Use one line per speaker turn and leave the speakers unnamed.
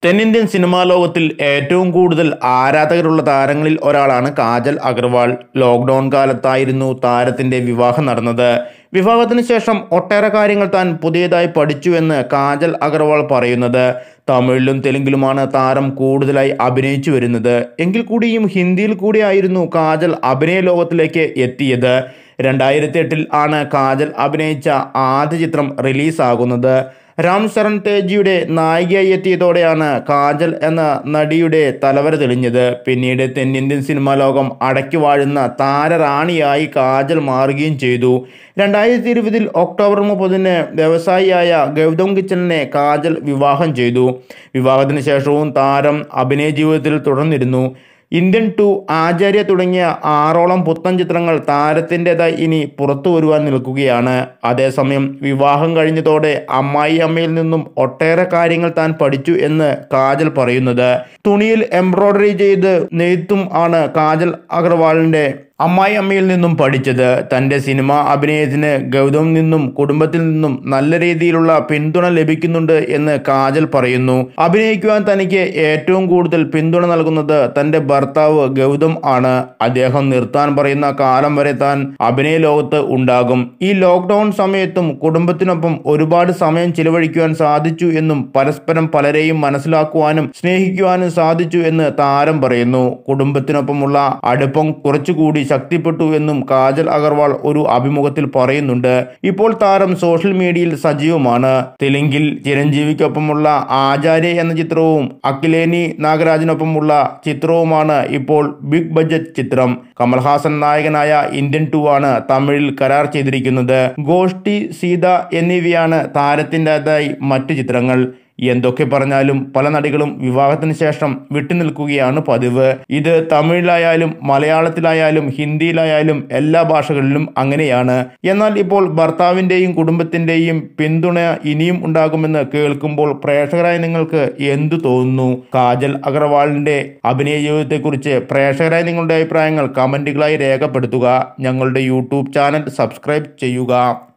തെന്നിന്ത്യൻ സിനിമാ ലോകത്തിൽ ഏറ്റവും കൂടുതൽ ആരാധകരുള്ള താരങ്ങളിൽ ഒരാളാണ് കാജൽ അഗർവാൾ ലോക്ക്ഡൗൺ കാലത്തായിരുന്നു താരത്തിന്റെ വിവാഹം നടന്നത് വിവാഹത്തിന് ശേഷം ഒട്ടേറെ കാര്യങ്ങൾ താൻ പുതിയതായി പഠിച്ചുവെന്ന് കാജൽ അഗർവാൾ പറയുന്നത് തമിഴിലും തെലുങ്കിലുമാണ് താരം കൂടുതലായി അഭിനയിച്ചു വരുന്നത് എങ്കിൽ കൂടിയും ഹിന്ദിയിൽ കൂടിയായിരുന്നു കാജൽ അഭിനയ ലോകത്തിലേക്ക് എത്തിയത് രണ്ടായിരത്തി എട്ടിൽ ആണ് കാജൽ അഭിനയിച്ച ആദ്യ ചിത്രം റിലീസാകുന്നത് രാം ശരൺ തേജിയുടെ നായികയായി എത്തിയതോടെയാണ് കാജൽ എന്ന നടിയുടെ തലവര തെളിഞ്ഞത് പിന്നീട് തെന്നിന്ത്യൻ സിനിമാ ലോകം അടക്കി വാഴുന്ന താരറാണിയായി കാജൽ മാറുകയും ചെയ്തു രണ്ടായിരത്തി ഇരുപതിൽ ഒക്ടോബർ മുപ്പതിന് വ്യവസായിയായ ഗൗതം കിച്ചലിനെ കാജൽ വിവാഹം ചെയ്തു വിവാഹത്തിന് ശേഷവും താരം അഭിനയ ജീവിതത്തിൽ തുടർന്നിരുന്നു ഇന്ത്യൻ ടു ആചാര്യ തുടങ്ങിയ ആറോളം പുത്തൻ ചിത്രങ്ങൾ താരത്തിൻ്റെതായി ഇനി പുറത്തു വരുവാൻ നിൽക്കുകയാണ് അതേസമയം വിവാഹം കഴിഞ്ഞതോടെ അമ്മായി അമ്മയിൽ നിന്നും ഒട്ടേറെ കാര്യങ്ങൾ താൻ പഠിച്ചു എന്ന് കാജൽ പറയുന്നത് തുണിയിൽ എംബ്രോയ്ഡറി ചെയ്ത് നെയ്ത്തും ആണ് കാജൽ അഗർവാളിൻ്റെ അമ്മായി അമ്മയിൽ നിന്നും പഠിച്ചത് തൻ്റെ സിനിമ അഭിനയത്തിന് ഗൗതമിൽ നിന്നും കുടുംബത്തിൽ നിന്നും നല്ല രീതിയിലുള്ള പിന്തുണ ലഭിക്കുന്നുണ്ട് എന്ന് കാജൽ പറയുന്നു അഭിനയിക്കുവാൻ തനിക്ക് ഏറ്റവും കൂടുതൽ പിന്തുണ നൽകുന്നത് തൻ്റെ ഭർത്താവ് ഗൗതം ആണ് അദ്ദേഹം നിർത്താൻ പറയുന്ന കാലം വരെ താൻ അഭിനയ ലോകത്ത് ഉണ്ടാകും ഈ ലോക്ക്ഡൗൺ സമയത്തും കുടുംബത്തിനൊപ്പം ഒരുപാട് സമയം ചിലവഴിക്കുവാൻ സാധിച്ചു എന്നും പരസ്പരം പലരെയും മനസ്സിലാക്കുവാനും സ്നേഹിക്കുവാനും സാധിച്ചു എന്ന് താരം പറയുന്നു കുടുംബത്തിനൊപ്പമുള്ള അടുപ്പം കുറച്ചുകൂടി ശക്തിപ്പെട്ടു എന്നും കാജൽ അഗർവാൾ ഒരു അഭിമുഖത്തിൽ പറയുന്നുണ്ട് ഇപ്പോൾ താരം സോഷ്യൽ മീഡിയയിൽ സജീവമാണ് തെലുങ്കിൽ ചിരഞ്ജീവിക്കൊപ്പമുള്ള ആചാര്യ എന്ന ചിത്രവും അഖിലേനി നാഗരാജിനൊപ്പമുള്ള ചിത്രവുമാണ് ഇപ്പോൾ ബിഗ് ബഡ്ജറ്റ് ചിത്രം കമൽഹാസൻ നായകനായ ഇന്ത്യൻ ടു ആണ് തമിഴിൽ കരാർ ചെയ്തിരിക്കുന്നത് ഗോഷ്ടി സീത എന്നിവയാണ് താരത്തിൻ്റെതായി മറ്റു ചിത്രങ്ങൾ എന്തൊക്കെ പറഞ്ഞാലും പല നടികളും വിവാഹത്തിന് ശേഷം വിട്ടുനിൽക്കുകയാണ് പതിവ് ഇത് തമിഴിലായാലും മലയാളത്തിലായാലും ഹിന്ദിയിലായാലും എല്ലാ ഭാഷകളിലും അങ്ങനെയാണ് എന്നാൽ ഇപ്പോൾ ഭർത്താവിൻ്റെയും കുടുംബത്തിൻ്റെയും പിന്തുണ ഇനിയും ഉണ്ടാകുമെന്ന് കേൾക്കുമ്പോൾ പ്രേക്ഷകരായ നിങ്ങൾക്ക് എന്തു തോന്നുന്നു കാജൽ അഗർവാളിൻ്റെ അഭിനയ ജീവിതത്തെക്കുറിച്ച് പ്രേക്ഷകരായ നിങ്ങളുടെ അഭിപ്രായങ്ങൾ കമൻറ്റുകളായി രേഖപ്പെടുത്തുക ഞങ്ങളുടെ യൂട്യൂബ് ചാനൽ സബ്സ്ക്രൈബ് ചെയ്യുക